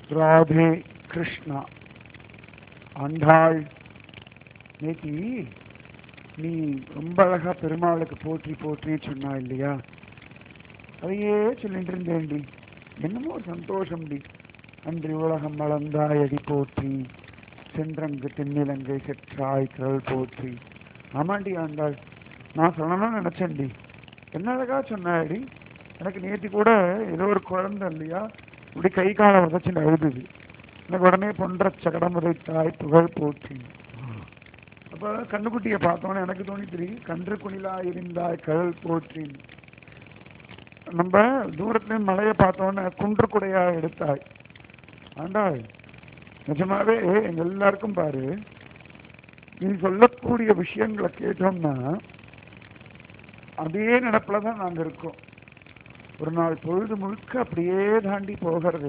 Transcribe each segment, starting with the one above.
ராதே கிருஷ்ணா ஆண்டாள் நேத்தி நீ ரொம்ப அழகா பெருமாளுக்கு போற்றி போற்றி சொன்னா இல்லையா அதையே சொல்லிட்டு இருந்தேன்டி என்னமோ ஒரு சந்தோஷம்டி அன்றி உலகம் வளர்ந்தாயடி போற்றி சென்றங்கு தென்னிலங்கை செற்றாய் கடல் போற்றி ஆமாண்டி ஆண்டாள் நான் சொல்லணும்னு நினைச்சேன்டி என்ன அழகா சொன்னாடி எனக்கு நேத்தி கூட ஏதோ ஒரு குழந்தை இல்லையா இப்படி கை காலை உதச்சு அழுதுது எனக்கு உடனே பொன்ற சகடமுறை தாய் புகழ் போற்றி அப்ப கண்ணுக்குட்டியை பார்த்தோன்னே எனக்கு தோணித்திரி கன்று குணிலா இருந்தாய் கடல் போற்றி நம்ம தூரத்துல மலையை பார்த்தோன்னே குன்று குடையா எடுத்தாய் ஆண்டாள் நிஜமாவே எங்க எல்லாருக்கும் பாரு நீ சொல்லக்கூடிய விஷயங்களை கேட்டோம்னா அதே நினப்புல தான் நாங்க இருக்கோம் ஒரு நாள் பொழுது முழுக்க அப்படியே தாண்டி போகிறது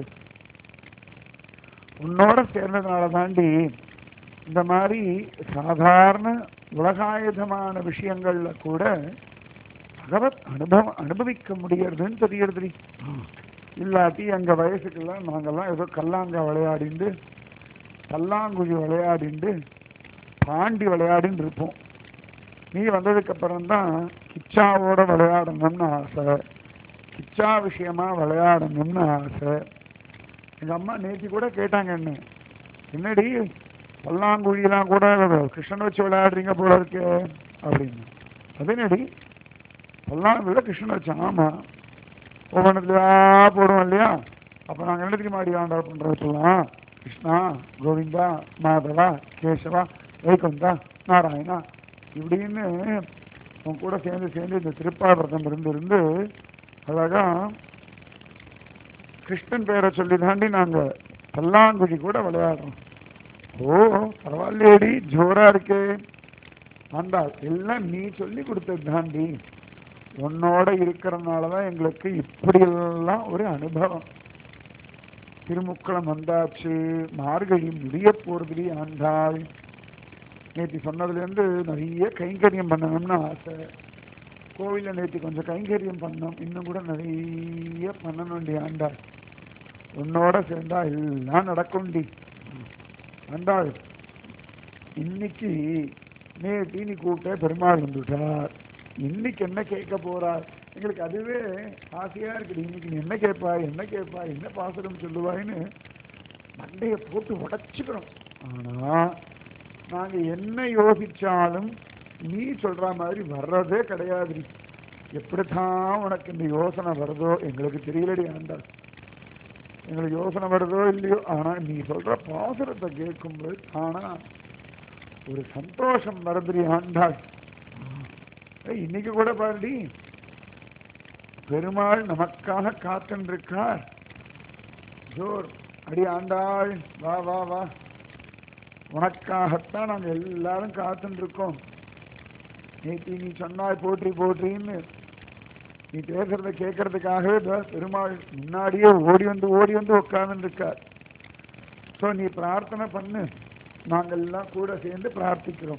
உன்னோட சேர்ந்ததுனால தாண்டி இந்த மாதிரி சாதாரண உலகாயுதமான விஷயங்கள்ல கூட பகவத் அனுபவம் அனுபவிக்க முடியறதுன்னு தெரியறது இல்லாட்டி எங்க வயசுக்கெல்லாம் நாங்கெல்லாம் ஏதோ கல்லாங்கா விளையாடிண்டு பல்லாங்குழி விளையாடிண்டு பாண்டி விளையாடின்னு இருப்போம் நீ வந்ததுக்கு அப்புறம் தான் கிச்சாவோட விளையாடணும்னு ஆசை கிச்சா விஷயமா விளையாடணும்னு ஆசை எங்க அம்மா நேத்தி கூட கேட்டாங்க என்ன என்னடி பல்லாங்குழியெல்லாம் கூட கிருஷ்ணன் வச்சு விளையாடுறீங்க போல இருக்கு அப்படின்னு அது என்னடி பல்லாங்குழியில கிருஷ்ணன் வச்சு ஆமா ஒவ்வொன்றுலையா போடுவோம் இல்லையா அப்ப நாங்க என்னத்துக்கு மாடி ஆண்டாள் பண்றது சொல்லலாம் கிருஷ்ணா கோவிந்தா மாதவா கேசவா வைகுந்தா நாராயணா இப்படின்னு உன் கூட சேர்ந்து சேர்ந்து இந்த திருப்பாவிரதம் இருந்து இருந்து அழகா கிருஷ்ணன் பேரை சொல்லி தாண்டி நாங்க பல்லாங்குழி கூட விளையாடுறோம் ஓ பரவாயில்லையேடி ஜோரா இருக்கே ஆண்டாள் எல்லாம் நீ சொல்லி கொடுத்தது தாண்டி உன்னோட இருக்கிறதுனால தான் எங்களுக்கு இப்படியெல்லாம் ஒரு அனுபவம் திருமுக்களம் வந்தாச்சு மார்கழி முடிய போறதுடி ஆண்டாள் நேற்று சொன்னதுலேருந்து நிறைய கைங்கரியம் பண்ணணும்னு ஆசை கோவிலில் நேற்று கொஞ்சம் கைங்கரியம் பண்ணோம் இன்னும் கூட நிறைய பண்ணணும்டி ஆண்டாள் உன்னோட சேர்ந்தா எல்லாம் நடக்கும்டி ஆண்டாள் இன்னைக்கு நேற்று நீ கூப்பிட்ட பெருமாள் வந்துட்டார் இன்னைக்கு என்ன கேட்க போறார் எங்களுக்கு அதுவே ஆசையா இருக்குது இன்னைக்கு நீ என்ன கேட்பாய் என்ன கேட்பாய் என்ன பாசுரம் சொல்லுவாய்ன்னு மண்டையை போட்டு உடைச்சுக்கிறோம் ஆனா நாங்க என்ன யோசிச்சாலும் நீ சொல்ற மாதிரி வர்றதே கிடையாது எப்படித்தான் உனக்கு இந்த யோசனை வருதோ எங்களுக்கு தெரியலடி ஆண்டாள் எங்களுக்கு யோசனை வருதோ இல்லையோ ஆனா நீ சொல்ற பாசுரத்தை கேட்கும்போது ஆனா ஒரு சந்தோஷம் வருதுடி ஆண்டாள் ஏய், இன்னைக்கு கூட பாருடி பெருமாள் நமக்காக காத்துருக்கார் ஜோர் அடி ஆண்டாள் வா வா வா உனக்காகத்தான் நாங்க எல்லாரும் காத்துட்டு இருக்கோம் நேத்தி நீ சொன்னாய் போற்றி போற்றின்னு நீ பேசுறத கேட்கறதுக்காகவே இதோ பெருமாள் முன்னாடியே ஓடி வந்து ஓடி வந்து உட்கார்ந்து இருக்கார் ஸோ நீ பிரார்த்தனை பண்ணு நாங்கள் எல்லாம் கூட சேர்ந்து பிரார்த்திக்கிறோம்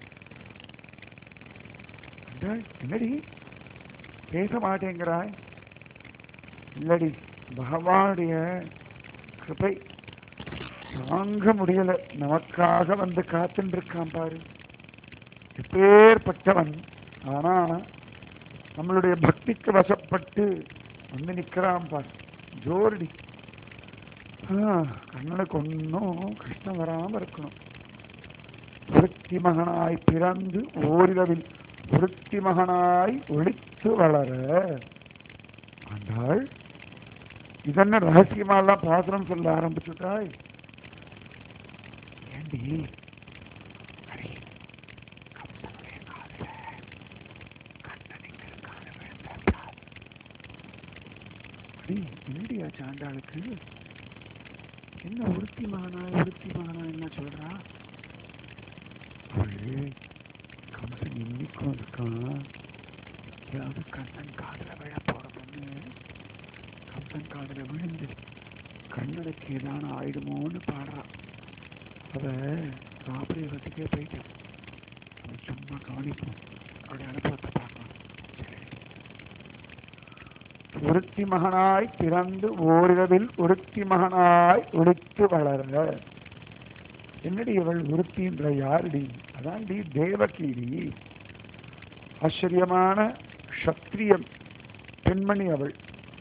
அட, என்னடி பேச மாட்டேங்கிறாய் இல்லடி பகவானுடைய கிருபை தாங்க முடியல நமக்காக வந்து காத்துட்டு இருக்கான் பாரு எப்பேற்பட்டவன் ஆனா நம்மளுடைய பக்திக்கு வசப்பட்டு வந்து நிக்கிறான் பாரு ஜோரடி ஆ, கண்ணனுக்கு ஒன்றும் கஷ்டம் வராம இருக்கணும் ஒருத்தி மகனாய் பிறந்து ஓரிரவில் ஒருத்தி மகனாய் ஒளித்து வளர ஆண்டாள் இதென்ன ரகசியமாலாம் பாசுரம் சொல்ல ஆரம்பிச்சுட்டாய் ஏண்டி அடி, கம்பனுடைய காதுல கண்ணன் இங்க இருக்கான்னு விழுந்தாச்சா? அடி, என்னடியா சாண்டாளுக்கு என்ன ஒருத்தி மகனா ஒருத்தி மகனா என்ன சொல்றா அவளே கம்சன் இன்னைக்கும் இருக்கான் ஏதாவது கண்ணன் காதுல விழ போறதுன்னு கம்பன் காதுல விழுந்து கண்ணனுக்கு ஏதான ஆயிடுமோன்னு பாடுறா அவ சாப்பிடுறதுக்கே போயிட்டான் அவன் சும்மா கவனிப்போம் அவருடைய அனுபவத்தை பார்க்கலாம் சரி ஒருத்தி மகனாய் பிறந்து ஓரிரவில் ஒருத்தி மகனாய் ஒளித்து வளர என்னடி இவள் ஒருத்தின்ற யாருடி அதான்டி தேவகீடி ஆச்சரியமான சத்திரிய பெண்மணி அவள்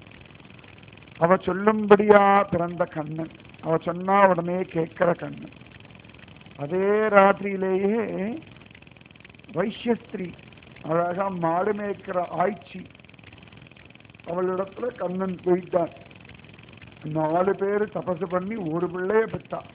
அவ சொல்லும்படியா பிறந்த கண்ணன் அவ சொன்னா உடனே கேட்கிற கண்ணன் அதே ராத்திரியிலேயே வைஷ்யஸ்திரீ அழகா மாடு மேய்க்கிற ஆய்ச்சி அவளிடத்துல கண்ணன் போயிட்டான் நாலு பேர் தபசு பண்ணி ஒரு பிள்ளைய பெற்றான்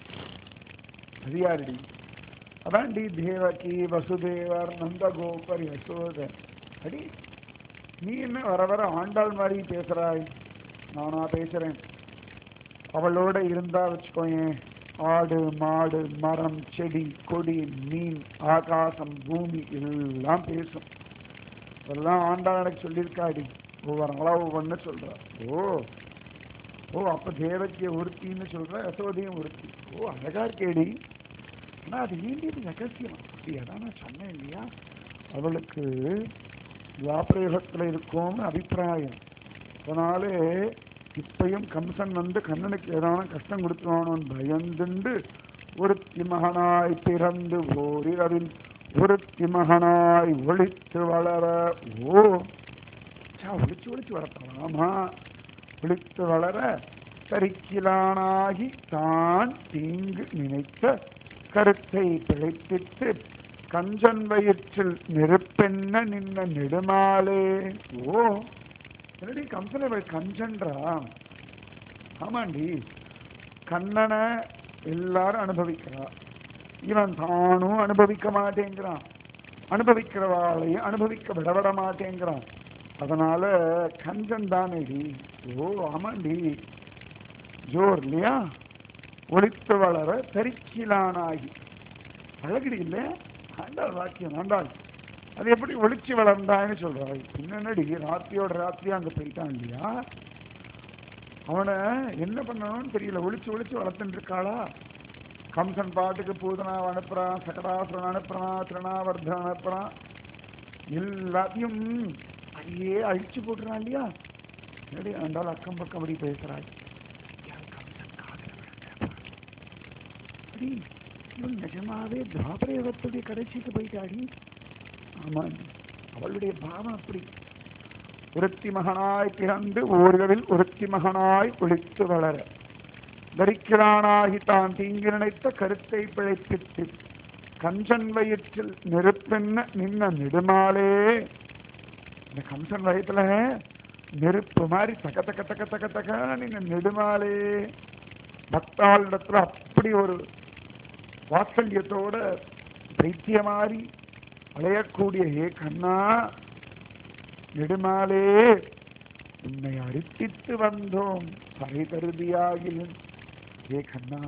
அது யாருடி அதான்டி தேவகி வசுதேவர் நந்தகோபர் யசோதர் அடி நீ என்ன வர வர ஆண்டாள் மாதிரி பேசுறாய் நானா பேசுறேன் அவளோட இருந்தா வச்சுக்கோயேன் ஆடு மாடு மரம் செடி கொடி மீன் ஆகாசம் பூமி எல்லாம் பேசும் இதெல்லாம் ஆண்டாள் எனக்கு சொல்லியிருக்காடி ஒவ்வொரு நாளா ஒவ்வொன்று சொல்றா ஓ ஓ அப்ப தேவக்கிய ஒருத்தின்னு சொல்ற யசோதையும் ஒருத்தி ஓ அழகா இருக்கேடி ஆனா அது வேண்டியது ரகசியம் அப்படி அதான் நான் சொன்னேன் இல்லையா அவளுக்கு துவாபரயுகத்துல இருக்கும்னு அபிப்பிராயம் அதனால இப்பயும் கம்சன் வந்து கண்ணனுக்கு ஏதான கஷ்டம் கொடுத்துவானோன்னு பயந்துண்டு ஒருத்தி மகனாய் பிறந்து ஓரிரவில் ஒருத்தி மகனாய் ஒளித்து வளர ஓ சா ஒளிச்சு ஒளிச்சு வளர்த்தலாமா ஒளித்து வளர கரிக்கிலானாகி தான் தீங்கு நினைத்த கருத்தை பிழைப்பித்து கஞ்சன் வயிற்றில் நெருப்பென்ன நின்ன நெடுமாலே ஓ என்னடி கம்சனை இவள் கஞ்சன்றா ஆமாண்டி கண்ணனை எல்லாரும் அனுபவிக்கிறா இவன் தானும் அனுபவிக்க மாட்டேங்கிறான் அனுபவிக்கிறவாளையும் அனுபவிக்க விடவிட மாட்டேங்கிறான் அதனால கஞ்சன் தானேடி ஓ ஆமாண்டி ஜோர் இல்லையா ஒளித்து வளர தரிக்கிலானாகி அழகுடி இல்லை ஆண்டாள் வாக்கியம் ஆண்டாள் அது எப்படி ஒளிச்சு வளர்ந்தான்னு சொல்றாய் பின்னடி ராத்திரியோட ராத்திரியா அங்க போயிட்டான் இல்லையா அவனை என்ன பண்ணணும்னு தெரியல ஒளிச்சு ஒளிச்சு வளர்த்துட்டு இருக்காளா கம்சன் பாட்டுக்கு பூதனாவை அனுப்புறான் சகடாசுரன் அனுப்புறான் திருநாவர்தன் அனுப்புறான் எல்லாத்தையும் அதையே அழிச்சு போட்டுறான் இல்லையா என்னடி ஆண்டாள் அக்கம் பக்கம் அப்படி பேசுறாய் யார் கம்சன் காதுல விழுந்தா? அடி, இவன் நிஜமாவே துவாபரயுகத்துடைய கடைசிக்கு போயிட்டாடி ஆமா அவளுடைய பாவம் அப்படி ஒருத்தி மகனாய் பிறந்து ஓர்களில் ஒருத்தி மகனாய் ஒளித்து வளர தரிக்கிறானாகி தான் தீங்கு நினைத்த கருத்தை பிழைப்பித்து கஞ்சன் வயிற்றில் நெருப்பென்ன நின்ன நெடுமாலே இந்த கம்சன் வயிற்றுல நெருப்பு மாதிரி தக்க தக்க தக்க தக்க தக்க நின்ன நெடுமாலே பக்தாளிடத்துல அப்படி ஒரு வாத்சல்யத்தோட பைத்திய மாதிரி அலையக்கூடிய ஏ கண்ணா நெடுமாலே உன்னை அரித்தித்து வந்தோம் பறை தருதியாகில் ஏ கண்ணா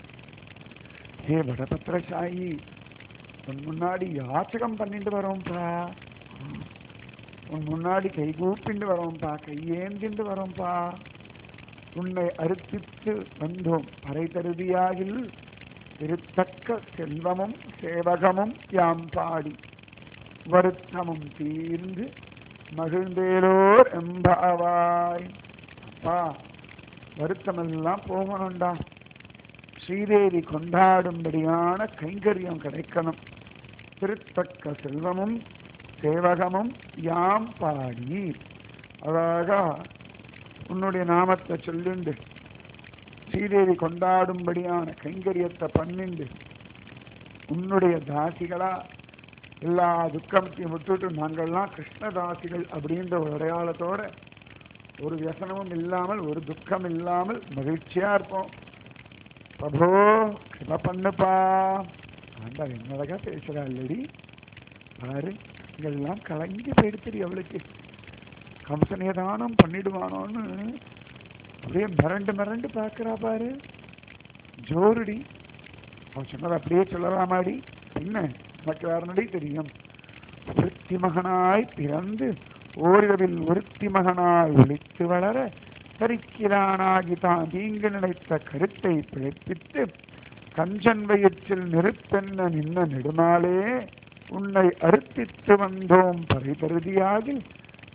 ஏ வடபத்திரசாயி உன் முன்னாடி யாச்சகம் பண்ணிட்டு வரோம்ப்பா உன் முன்னாடி கை கூப்பிண்டு வரோம்ப்பா கையேந்திண்டு வரோம்ப்பா உன்னை அறுத்தித்து வந்தோம் பறை தருதியாகில் திருத்தக்க செல்வமும் சேவகமும் யாம் பாடி வருத்தமும் தீர்ந்து மகிழ்ந்தேலோர் எம்பாவாய் அப்பா வருத்தமெல்லாம் போகணும்டா ஸ்ரீதேவி கொண்டாடும்படியான கைங்கரியம் கிடைக்கணும் திருத்தக்க செல்வமும் சேவகமும் யாம் பாடி அழகா உன்னுடைய நாமத்தை சொல்லுண்டு ஸ்ரீதேவி கொண்டாடும்படியான கைங்கரியத்தை பண்ணிண்டு உன்னுடைய தாசிகளா எல்லா துக்கத்தையும் விட்டுட்டு நாங்கள்லாம் கிருஷ்ணதாசிகள் அப்படின்ற ஒரு அடையாளத்தோட ஒரு வியசனமும் இல்லாமல் ஒரு துக்கம் இல்லாமல் மகிழ்ச்சியா இருப்போம் பிரபோ கிருப பண்ணுப்பா ஆண்டா என்னழகா பேசுறா இல்லடி பாரு இதெல்லாம் கலங்கி போயிடுத்துடி அவளுக்கு கம்சனே தானம் பண்ணிடுவானோன்னு அப்படியே மிரண்டு மிரண்டு பார்க்கறா பாரு ஜோருடி அவன் சொன்னதை அப்படியே சொல்லலாமாடி என்ன நமக்கு வேறனடி தெரியும் ஒருத்தி மகனாய் பிறந்து ஓரிரவில் ஒருத்தி மகனாய் ஒளித்து வளர கரிக்கிறானாகி தான் தீங்கு நினைத்த கருத்தை பிழைப்பித்து கஞ்சன் வயிற்றில் நெருப்பென்ன நின்ன நெடுமாலே உன்னை அறுத்தித்து வந்தோம் பறை பருதியாகில்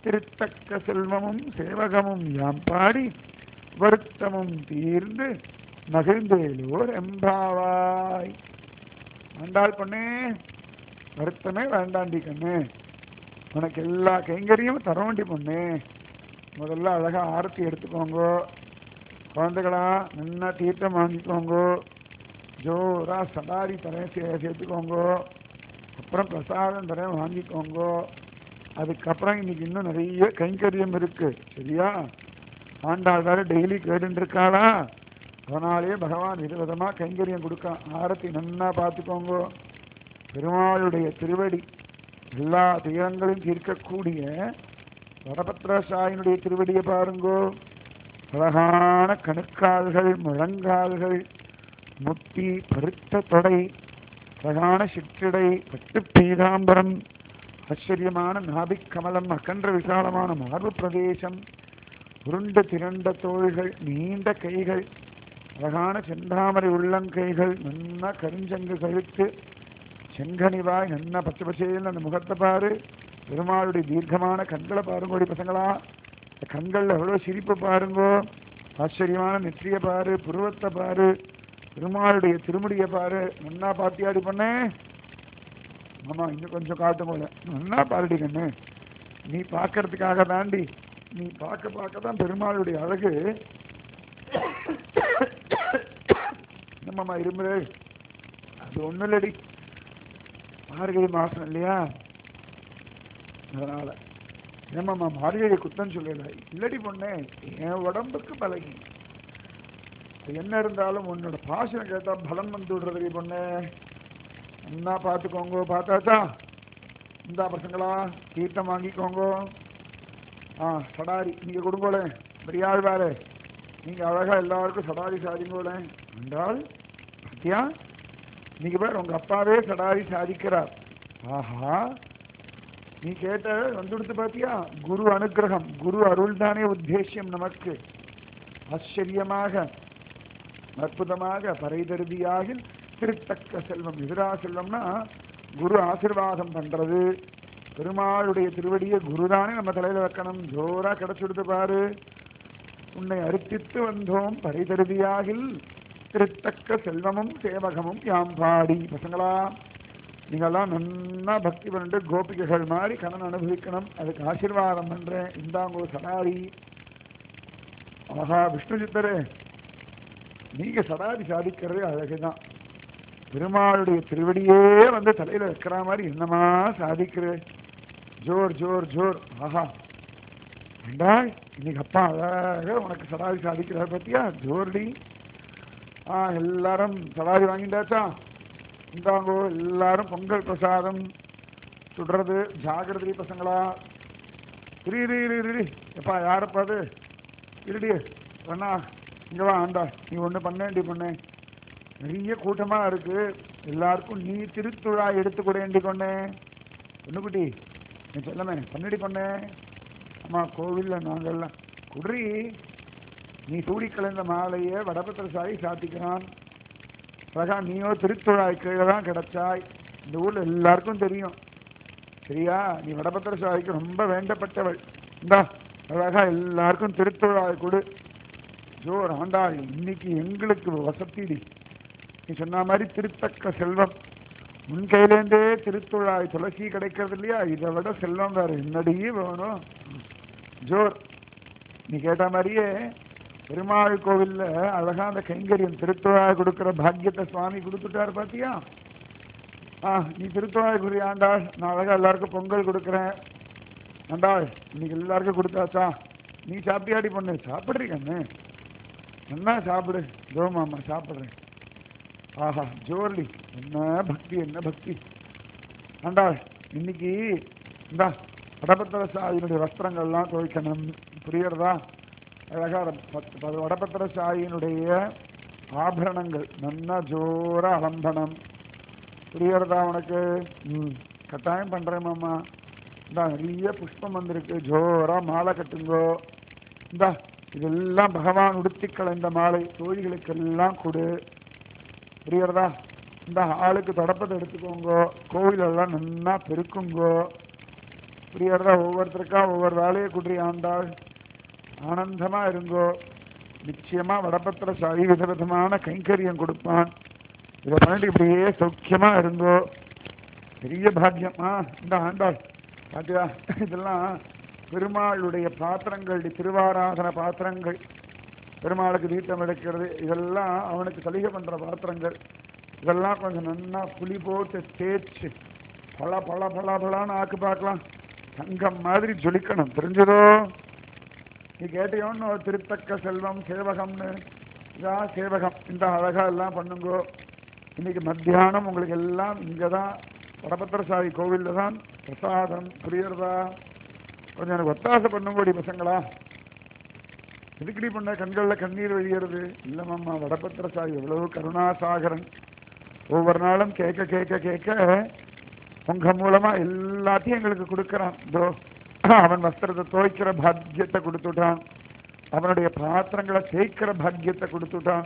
திருத்தக்க செல்வமும் சேவகமும் யாம் பாடி வருத்தமும் தீர்ந்து மகிழ்ந்தேலோர் எம்பாவாய் ஆண்டாள் பொண்ணே வருத்தமே வேண்டாண்டி கண்ணு உனக்கு எல்லா கைங்கரியும் தர வேண்டி பொண்ணு முதல்ல அழகா ஆரத்தி எடுத்துக்கோங்க குழந்தைகளா நல்லா தீர்த்தம் வாங்கிக்கோங்க ஜோரா சடாரி தரேன் சே சேர்த்துக்கோங்க அப்புறம் பிரசாதம் தரேன் வாங்கிக்கோங்க அதுக்கப்புறம் இன்னைக்கு இன்னும் நிறைய கைங்கரியம் இருக்கு சரியா ஆண்டாள் வேற டெய்லி கேட்டுட்டு இருக்காளா அதனாலேயே பகவான் விதவிதமா கைங்கரியம் கொடுக்கான் ஆரத்தி நன்னா பார்த்துக்கோங்க பெருமாளுடைய திருவடி எல்லா துயரங்களையும் தீர்க்கக்கூடிய வடபத்ரசாயினுடைய திருவடியை பாருங்கோ அழகான கணுக்கால்கள் முழங்கால்கள் முட்டி பருத்த தொடை அழகான சிற்றிடை பட்டு பீதாம்பரம் ஆச்சரியமான நாபிக் கமலம் அகன்ற விசாலமான மார்பு பிரதேசம் உருண்ட திரண்ட தோள்கள் நீண்ட கைகள் அழகான செந்தாமரை உள்ளங்கைகள் நன்னா கரிஞ்சங்கு கழுத்து செங்கனிவாய் நன்னா பச்சை பச்சையில் அந்த முகத்தை பாரு பெருமாளுடைய தீர்க்கமான கண்களை பாருங்கோடி பசங்களா இந்த கண்கள்ல எவ்வளவு சிரிப்பு பாருங்கோ ஆச்சரியமான நெற்றியை பாரு புருவத்தை பாரு பெருமாளுடைய திருமுடியை பாரு நன்னா பாத்தியாடி பண்ணு ஆமா இன்னும் கொஞ்சம் காட்டும் போல நன்னா பாருடி கண்ணு நீ பார்க்கறதுக்காக தாண்டி நீ பார்க்க பார்க்க தான் பெருமாளுடைய அழகு என்னம்மா இருமுறை அது ஒண்ணும் இல்லடி மார்கழி மாசம் இல்லையா அதனால ஏமாம்மா மார்கழி குத்தம் சொல்லல இல்லடி பொண்ணே என் உடம்புக்கு பழகி என்ன இருந்தாலும் உன்னோட பாசனம் கேட்டா பலம் வந்து விடுறதுடி பொண்ணு என்ன பார்த்துக்கோங்க பார்த்தாச்சா இந்தா பசங்களா தீர்த்தம் வாங்கிக்கோங்க ஆ சடாரி நீங்க கொடுங்கோளே பெரியாள் வேறு நீங்க அழகா எல்லாருக்கும் சடாரி சாதிங்கோளே என்றால் பத்தியா நீங்க பேர் உங்க அப்பாவே சடாரி சாதிக்கிறார் ஆஹா நீ கேட்ட வந்துடுத்து பாத்தியா குரு அனுகிரகம் குரு அருள் தானே உத்தேசியம் நமக்கு ஆச்சரியமாக அற்புதமாக பறைதருதியாக திருத்தக்க செல்வம் எதிரா செல்வம்னா குரு ஆசிர்வாதம் பண்றது பெருமாளுடைய திருவடியை குருதானே நம்ம தலையில வைக்கணும் ஜோரா கிடைச்சுடுத்து பாரு உன்னை அர்ப்பித்து வந்தோம் பரிதருதியாகில் திருத்தக்க செல்வமும் சேவகமும் யாம் பாடி பசங்களா நீங்கெல்லாம் நன்னா பக்தி பண்ணிட்டு கோபிகைகள் மாதிரி கணன் அனுபவிக்கணும் அதுக்கு ஆசீர்வாதம் பண்றேன் இந்தாங்கோ சடாரி ஆஹா விஷ்ணு சித்தரே நீங்க சடாரி சாதிக்கிறதே அழகுதான் பெருமாளுடைய திருவடியே வந்து தலையில வைக்கிற மாதிரி என்னமா சாதிக்கிற ஜோர் ஜோர் ஜோர் ஆஹா ஏண்டா இன்னைக்கு அப்பா அழகா உனக்கு சடாரி சாதிக்கிறார் பத்தியா ஜோர்டி ஆ எல்லாரும் சடாரி வாங்கிட்டாச்சா இந்தாங்கோ எல்லாரும் பொங்கல் பிரசாதம் சுடுறது ஜாகிரதை பசங்களா இரு இரு இரு இரு, இரு எப்பா யாரப்பா அது இருடி அண்ணா இங்க வா ஆண்டா நீ ஒண்ணு பண்ணேன்டி பண்ணு நிறைய கூட்டமா இருக்கு எல்லாருக்கும் நீ திருத்துழா எடுத்து கொடேண்டி கொண்டே பொண்ணுக்குட்டி நீ சொல்லமே பண்ணடி பண்ணே அம்மா கோவில்ல நாங்கெல்லாம் குட்ரி நீ சூடி கலந்த மாலையை வடபத்திர சாயி சாத்திக்கிறான் அழகா நீயோ திருத்துழாய் கீழே தான் கிடைச்சாய் இந்த ஊர்ல எல்லாருக்கும் தெரியும் சரியா நீ வடபத்திர சாய்க்கு ரொம்ப வேண்டப்பட்டவள் இந்தா அழகா எல்லாருக்கும் திருத்துழாய் கொடு ஜோர் ஆண்டாள் இன்னைக்கு எங்களுக்கு வசத்திடி நீ சொன்ன மாதிரி திருத்தக்க செல்வம் உன் கையிலேருந்தே திருத்துழாய் துளசி கிடைக்கிறது இல்லையா இதை விட செல்வம் வேற என்னடி வேணும் ஜோர் நீ கேட்ட மாதிரியே பெருமாள் கோவில்ல அழகா அந்த கைங்கரியம் திருத்துழாய் கொடுக்கிற பாக்கியத்தை சுவாமி கொடுத்துட்டாரு பாத்தியா ஆ நீ திருத்துழாய் குறி ஆண்டாள் நான் அழகா எல்லாருக்கும் பொங்கல் கொடுக்குறேன் ஆண்டாள் இன்னைக்கு எல்லாருக்கும் கொடுத்தாச்சா நீ சாப்பிட்டியாடி பொண்ணு சாப்பிட்றீ கண்ணு என்ன சாப்பிடு ஜோமாமா சாப்பிட்றேன் ஆஹா ஜோர்லி என்ன பக்தி என்ன பக்தி ஆண்டாள் இன்னைக்கு இந்தா வடபத்திர சாயினுடைய வஸ்திரங்கள்லாம் துவைக்கணும் புரியுறதா அழகா பத்- ப- வடபத்திர சாயினுடைய ஆபரணங்கள் நன்னா ஜோரா அலம்பனம் புரியுறதா உனக்கு ம் கட்டாயம் பண்றேன் மாமா இந்தா நிறைய புஷ்பம் வந்திருக்கு ஜோரா மாலை கட்டுங்கோ இந்தா இதெல்லாம் பகவான் உடுத்தி கலைந்த மாலை தோழிகளுக்கெல்லாம் கொடு புரியுறதா இந்த ஆளுக்கு தொடப்பத்தை எடுத்துக்கோங்க கோவிலெல்லாம் நன்னா பெருக்குங்கோ இப்படியாரதா ஒவ்வொருத்தருக்கா ஒவ்வொரு வேலையை குடி ஆண்டாள் ஆனந்தமா இருங்கோ நிச்சயமா வடபத்திர சாயி விதவிதமான கைங்கரியம் கொடுப்பான் இதை பண்ணிட்டு இப்படியே சௌக்கியமா இருங்கோ பெரிய பாக்கியம் ஆ இந்த ஆண்டாள் பாத்தியா இதெல்லாம் பெருமாளுடைய பாத்திரங்கள் திருவாராதன பாத்திரங்கள் பெருமாளுக்கு தீர்த்தம் எடுக்கிறது இதெல்லாம் அவனுக்கு சலுகை பண்ற பாத்திரங்கள் இதெல்லாம் கொஞ்சம் நன்னா புளி போட்டு தேய்ச்சு பல பல பல பலான்னு ஆக்கு பார்க்கலாம் தங்கம் மாதிரி ஜொலிக்கணும் தெரிஞ்சதோ நீ கேட்டியோன்னு ஒரு திருத்தக்க செல்வம் சேவகம்னு இதான் சேவகம் இந்த அழகா எல்லாம் பண்ணுங்கோ இன்னைக்கு மத்தியானம் உங்களுக்கு எல்லாம் இங்கே தான் வடபத்திரசாமி கோவிலில் தான் பிரசாதம் புரியுறதா கொஞ்சம் எனக்கு ஒத்தாசை பண்ணுங்கோடி பசங்களா எதுக்கடி பண்ண கண்களில் கண்ணீர் வழிகிறது இல்லைம்மா வடபத்திரசாமி எவ்வளவு கருணாசாகரன் ஒவ்வொரு நாளும் கேட்க கேட்க கேட்க உங்க மூலமா எல்லாத்தையும் எங்களுக்கு கொடுக்கறான் இதோ அவன் வஸ்திரத்தை துவைக்கிற பாக்கியத்தை கொடுத்துட்டான் அவனுடைய பாத்திரங்களை தேய்க்கிற பாக்கியத்தை கொடுத்துட்டான்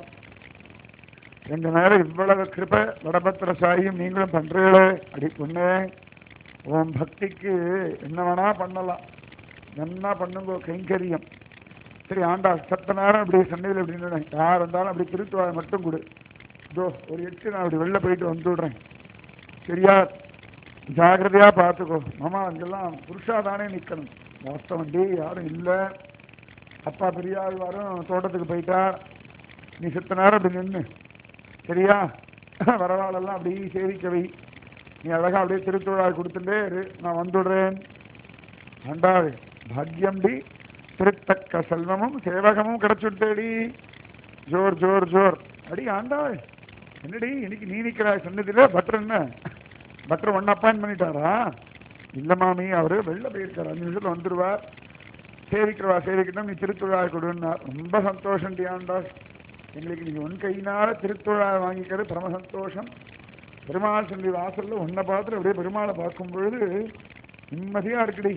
எங்க மேல இவ்வளவு கிருப வடபத்திர சாயும் நீங்களும் பண்றீங்களே அடி பொண்ணு உன் பக்திக்கு என்ன வேணா பண்ணலாம் நன்னா பண்ணுங்க கைங்கரியம் சரி ஆண்டா சத்த நேரம் இப்படி சண்டையில் இப்படி யார் இருந்தாலும் அப்படி திருத்துவாய் மட்டும் கொடு இதோ ஒரு எட்டு நான் அப்படி வெளில போயிட்டு வந்துடுறேன் சரியா ஜாகிரதையா பார்த்துக்கோ மாமா அங்கெல்லாம் புருஷா தானே நிக்கணும் வாஸ்தவம் டி யாரும் இல்லை அப்பா பெரியாழ்வாரும் தோட்டத்துக்கு போயிட்டா நீ சித்த நேரம் அப்படி நின்று சரியா வரவாளெல்லாம் அப்படி சேவிக்க வை நீ அழகா அப்படியே திருத்துழாய் கொடுத்துட்டே இரு நான் வந்துடுறேன் ஆண்டாள் பாக்யம் டி திருத்தக்க செல்வமும் சேவகமும் கிடைச்சுட்டேடி ஜோர் ஜோர் ஜோர் அடி ஆண்டாள் என்னடி இன்னைக்கு நீ நிக்கிறாய் சொன்னதில்ல பட்டர் என்ன பட்டர் ஒன் அப்பாயின்ட் பண்ணிட்டாரா இல்ல மாமி அவரு வெளில போயிருக்காரு அஞ்சு நிமிஷத்துல வந்துருவார் சேவிக்கிறவா சேவிக்கட்டும் நீ திருத்துழாய் கொடுன்னார் ரொம்ப சந்தோஷம் டி ஆண்டாள் எங்களுக்கு நீங்க உன் கையினால திருத்துழாய் வாங்கிக்கிறது பரம சந்தோஷம் பெருமாள் சொல்லி வாசல்ல உன்னை பார்த்துட்டு அப்படியே பெருமாளை பார்க்கும் பொழுது நிம்மதியா இருக்குடி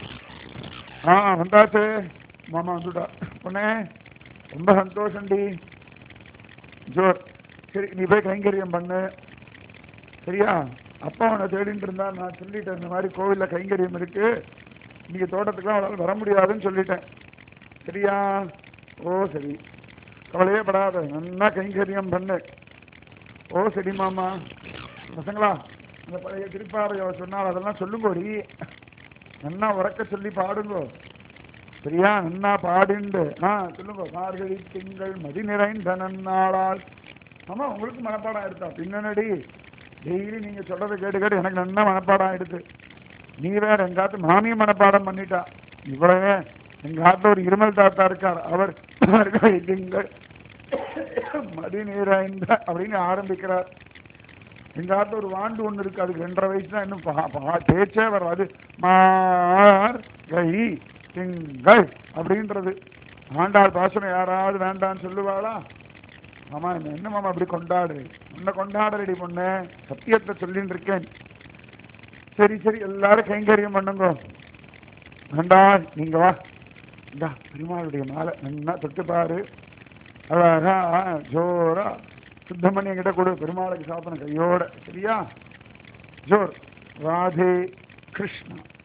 ஆ வந்தாச்சு மாமா வந்துட்டா பொண்ணே ரொம்ப சந்தோஷம்டி ஜோர் சரி நீ போய் கைங்கரியம் பண்ணு சரியா அப்பா உன்னை தேடிட்டு இருந்தா நான் சொல்லிட்டேன் இந்த மாதிரி கோவில்ல கைங்கரியம் இருக்கு நீங்க தோட்டத்துக்குலாம் அவளால் வர முடியாதுன்னு சொல்லிட்டேன் சரியா ஓ சரி கவலையே படாத நல்லா கைங்கரியம் பண்ணு ஓ சரி மாமா பசங்களா இந்த பழைய திருப்பாறையோ சொன்னால் அதெல்லாம் சொல்லுங்கோடி நன்னா உறக்க சொல்லி பாடுங்கோ சரியா நன்னா பாடிண்டு ஆ சொல்லுங்க மார்கழி திங்கள் மதி நிறைந்த நன்னாளால் ஆமா உங்களுக்கு மனப்பாடம் ஆயிடுதா பின்னடி டெய்லி நீங்க சொல்றதை கேட்டு கேட்டு எனக்கு நன்னா மனப்பாடம் ஆயிடுது நீ வேற எங்காத்து மாமியும் மனப்பாடம் பண்ணிட்டா இவ்வளவே எங்க ஆத்துல ஒரு இருமல் தாத்தா இருக்கார் அவர் மார்கழி திங்கள் மதி நிறைந்த அப்படின்னு ஆரம்பிக்கிறார் எங்க ஆத்துல ஒரு வாண்டு ஒண்ணு இருக்கு அதுக்கு ரெண்டரை வயசு தான் இன்னும் பா- பா- பேச்சே வரும் அது மார் கை திங்கள் அப்படின்றது ஆண்டாள் பாசனம் யாராவது வேண்டான்னு சொல்லுவாளா ஆமா என்ன என்ன மாமா அப்படி கொண்டாடு உன்னை கொண்டாடுறடி பொண்ணு சத்தியத்தை சொல்லின்னு இருக்கேன் சரி சரி எல்லாரும் கைங்கரியம் பண்ணுங்க வேண்டா நீங்க வா இந்தா பெருமாளுடைய மாலை நல்லா தொட்டு பாரு அழகா ஜோரா சுத்தமணி என்கிட்ட கொடு பெருமாளுக்கு சாப்பிடணும் கையோட சரியா ஜோர் ராதே கிருஷ்ணா